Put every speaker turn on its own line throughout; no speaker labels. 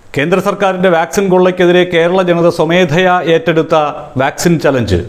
കേന്ദ്ര സർക്കാരിൻ്റെ വാക്സിൻ കൊള്ളയ്ക്കെതിരെ കേരള ജനത സ്വമേധയാ ഏറ്റെടുത്ത വാക്സിൻ ചലഞ്ച്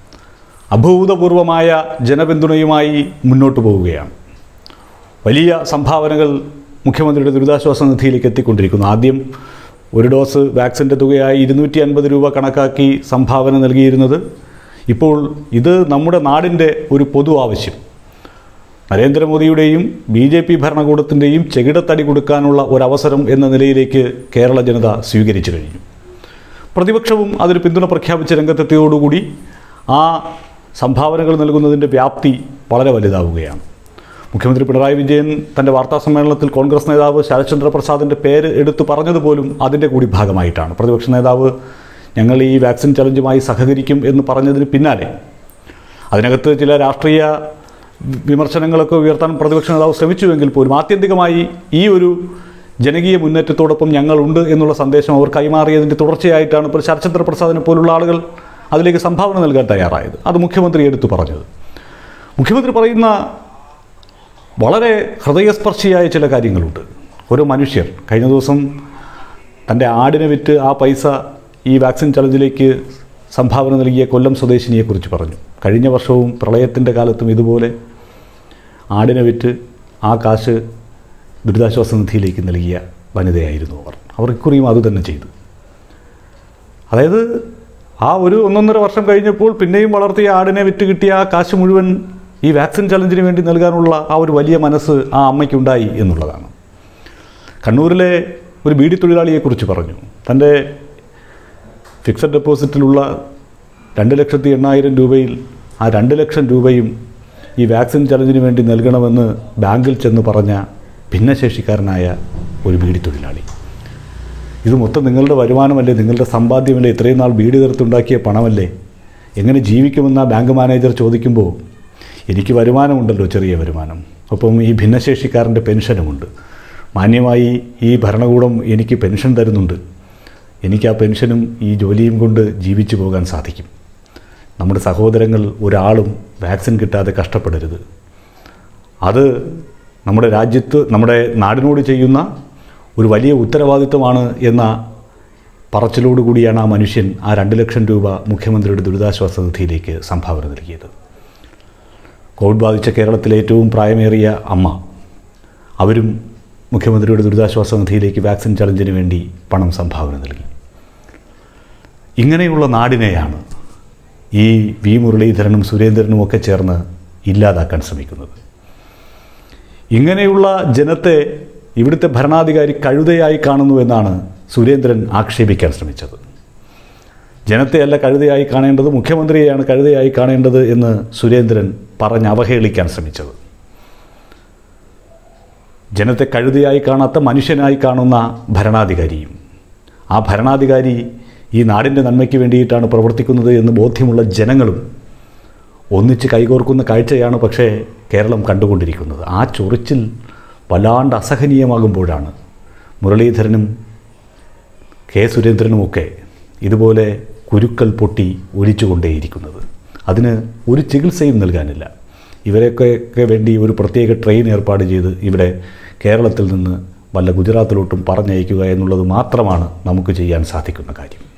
അഭൂതപൂർവമായ ജനപിന്തുണയുമായി മുന്നോട്ട് പോവുകയാണ് വലിയ സംഭാവനകൾ മുഖ്യമന്ത്രിയുടെ ദുരിതാശ്വാസ നിധിയിലേക്ക് എത്തിക്കൊണ്ടിരിക്കുന്നു ആദ്യം ഒരു ഡോസ് വാക്സിൻ്റെ തുകയായി ഇരുന്നൂറ്റി അൻപത് രൂപ കണക്കാക്കി സംഭാവന നൽകിയിരുന്നത് ഇപ്പോൾ ഇത് നമ്മുടെ നാടിൻ്റെ ഒരു പൊതു ആവശ്യം നരേന്ദ്രമോദിയുടെയും ബി ജെ പി ഭരണകൂടത്തിൻ്റെയും ചെകിടത്തടി കൊടുക്കാനുള്ള ഒരവസരം എന്ന നിലയിലേക്ക് കേരള ജനത സ്വീകരിച്ചു കഴിഞ്ഞു പ്രതിപക്ഷവും അതിന് പിന്തുണ പ്രഖ്യാപിച്ച രംഗത്തെത്തിയതോടുകൂടി ആ സംഭാവനകൾ നൽകുന്നതിൻ്റെ വ്യാപ്തി വളരെ വലുതാവുകയാണ് മുഖ്യമന്ത്രി പിണറായി വിജയൻ തൻ്റെ വാർത്താ സമ്മേളനത്തിൽ കോൺഗ്രസ് നേതാവ് ശരത്ചന്ദ്ര പ്രസാദിൻ്റെ പേര് എടുത്തു പറഞ്ഞതുപോലും അതിൻ്റെ കൂടി ഭാഗമായിട്ടാണ് പ്രതിപക്ഷ നേതാവ് ഞങ്ങൾ ഈ വാക്സിൻ ചലഞ്ചുമായി സഹകരിക്കും എന്ന് പറഞ്ഞതിന് പിന്നാലെ അതിനകത്ത് ചില രാഷ്ട്രീയ വിമർശനങ്ങളൊക്കെ ഉയർത്താൻ പ്രതിപക്ഷ നേതാവ് ശ്രമിച്ചുവെങ്കിൽ പോലും ആത്യന്തികമായി ഈ ഒരു ജനകീയ മുന്നേറ്റത്തോടൊപ്പം ഞങ്ങളുണ്ട് എന്നുള്ള സന്ദേശം അവർ കൈമാറിയതിൻ്റെ തുടർച്ചയായിട്ടാണ് ഇപ്പോൾ ശരത്ചന്ദ്ര പ്രസാദിനെ പോലുള്ള ആളുകൾ അതിലേക്ക് സംഭാവന നൽകാൻ തയ്യാറായത് അത് മുഖ്യമന്ത്രി എടുത്തു പറഞ്ഞത് മുഖ്യമന്ത്രി പറയുന്ന വളരെ ഹൃദയസ്പർശിയായ ചില കാര്യങ്ങളുണ്ട് ഓരോ മനുഷ്യർ കഴിഞ്ഞ ദിവസം തൻ്റെ ആടിനെ വിറ്റ് ആ പൈസ ഈ വാക്സിൻ ചലഞ്ചിലേക്ക് സംഭാവന നൽകിയ കൊല്ലം സ്വദേശിനിയെക്കുറിച്ച് പറഞ്ഞു കഴിഞ്ഞ വർഷവും പ്രളയത്തിൻ്റെ കാലത്തും ഇതുപോലെ ആടിനെ വിറ്റ് ആ കാശ് ദുരിതാശ്വാസ നിധിയിലേക്ക് നൽകിയ വനിതയായിരുന്നു അവർ അവർ ഇക്കുറിയും അതുതന്നെ ചെയ്തു അതായത് ആ ഒരു ഒന്നൊന്നര വർഷം കഴിഞ്ഞപ്പോൾ പിന്നെയും വളർത്തിയ ആടിനെ വിറ്റ് കിട്ടിയ ആ കാശ് മുഴുവൻ ഈ വാക്സിൻ ചലഞ്ചിന് വേണ്ടി നൽകാനുള്ള ആ ഒരു വലിയ മനസ്സ് ആ അമ്മയ്ക്കുണ്ടായി എന്നുള്ളതാണ് കണ്ണൂരിലെ ഒരു ബീഡി തൊഴിലാളിയെക്കുറിച്ച് പറഞ്ഞു തൻ്റെ ഫിക്സഡ് ഡെപ്പോസിറ്റിലുള്ള രണ്ട് ലക്ഷത്തി എണ്ണായിരം രൂപയിൽ ആ രണ്ട് ലക്ഷം രൂപയും ഈ വാക്സിൻ ചലഞ്ചിന് വേണ്ടി നൽകണമെന്ന് ബാങ്കിൽ ചെന്ന് പറഞ്ഞ ഭിന്നശേഷിക്കാരനായ ഒരു ബീഡി തൊഴിലാളി ഇത് മൊത്തം നിങ്ങളുടെ വരുമാനമല്ലേ നിങ്ങളുടെ സമ്പാദ്യമല്ലേ ഇത്രയും നാൾ ബീഡി തീർത്തുണ്ടാക്കിയ പണമല്ലേ എങ്ങനെ ജീവിക്കുമെന്ന് ആ ബാങ്ക് മാനേജർ ചോദിക്കുമ്പോൾ എനിക്ക് വരുമാനമുണ്ടല്ലോ ചെറിയ വരുമാനം ഒപ്പം ഈ ഭിന്നശേഷിക്കാരൻ്റെ പെൻഷനുമുണ്ട് മാന്യമായി ഈ ഭരണകൂടം എനിക്ക് പെൻഷൻ തരുന്നുണ്ട് എനിക്ക് ആ പെൻഷനും ഈ ജോലിയും കൊണ്ട് ജീവിച്ചു പോകാൻ സാധിക്കും നമ്മുടെ സഹോദരങ്ങൾ ഒരാളും വാക്സിൻ കിട്ടാതെ കഷ്ടപ്പെടരുത് അത് നമ്മുടെ രാജ്യത്ത് നമ്മുടെ നാടിനോട് ചെയ്യുന്ന ഒരു വലിയ ഉത്തരവാദിത്വമാണ് എന്ന പറച്ചിലോടുകൂടിയാണ് ആ മനുഷ്യൻ ആ രണ്ട് ലക്ഷം രൂപ മുഖ്യമന്ത്രിയുടെ ദുരിതാശ്വാസ നിധിയിലേക്ക് സംഭാവന നൽകിയത് കോവിഡ് ബാധിച്ച കേരളത്തിലെ ഏറ്റവും പ്രായമേറിയ അമ്മ അവരും മുഖ്യമന്ത്രിയുടെ ദുരിതാശ്വാസ നിധിയിലേക്ക് വാക്സിൻ ചലഞ്ചിന് വേണ്ടി പണം സംഭാവന നൽകി ഇങ്ങനെയുള്ള നാടിനെയാണ് ഈ വി മുരളീധരനും സുരേന്ദ്രനും ഒക്കെ ചേർന്ന് ഇല്ലാതാക്കാൻ ശ്രമിക്കുന്നത് ഇങ്ങനെയുള്ള ജനത്തെ ഇവിടുത്തെ ഭരണാധികാരി കഴുതയായി കാണുന്നു എന്നാണ് സുരേന്ദ്രൻ ആക്ഷേപിക്കാൻ ശ്രമിച്ചത് ജനത്തെയല്ല കഴുതയായി കാണേണ്ടത് മുഖ്യമന്ത്രിയെയാണ് കഴുതയായി കാണേണ്ടത് എന്ന് സുരേന്ദ്രൻ പറഞ്ഞ് അവഹേളിക്കാൻ ശ്രമിച്ചത് ജനത്തെ കഴുതയായി കാണാത്ത മനുഷ്യനായി കാണുന്ന ഭരണാധികാരിയും ആ ഭരണാധികാരി ഈ നാടിൻ്റെ നന്മയ്ക്ക് വേണ്ടിയിട്ടാണ് പ്രവർത്തിക്കുന്നത് എന്ന് ബോധ്യമുള്ള ജനങ്ങളും ഒന്നിച്ച് കൈകോർക്കുന്ന കാഴ്ചയാണ് പക്ഷേ കേരളം കണ്ടുകൊണ്ടിരിക്കുന്നത് ആ ചൊറിച്ചിൽ വല്ലാണ്ട് അസഹനീയമാകുമ്പോഴാണ് മുരളീധരനും കെ സുരേന്ദ്രനുമൊക്കെ ഇതുപോലെ കുരുക്കൾ പൊട്ടി ഒലിച്ചുകൊണ്ടേയിരിക്കുന്നത് അതിന് ഒരു ചികിത്സയും നൽകാനില്ല ഇവരെയൊക്കെ വേണ്ടി ഒരു പ്രത്യേക ട്രെയിൻ ഏർപ്പാട് ചെയ്ത് ഇവിടെ കേരളത്തിൽ നിന്ന് വല്ല ഗുജറാത്തിലോട്ടും പറഞ്ഞയക്കുക എന്നുള്ളത് മാത്രമാണ് നമുക്ക് ചെയ്യാൻ സാധിക്കുന്ന കാര്യം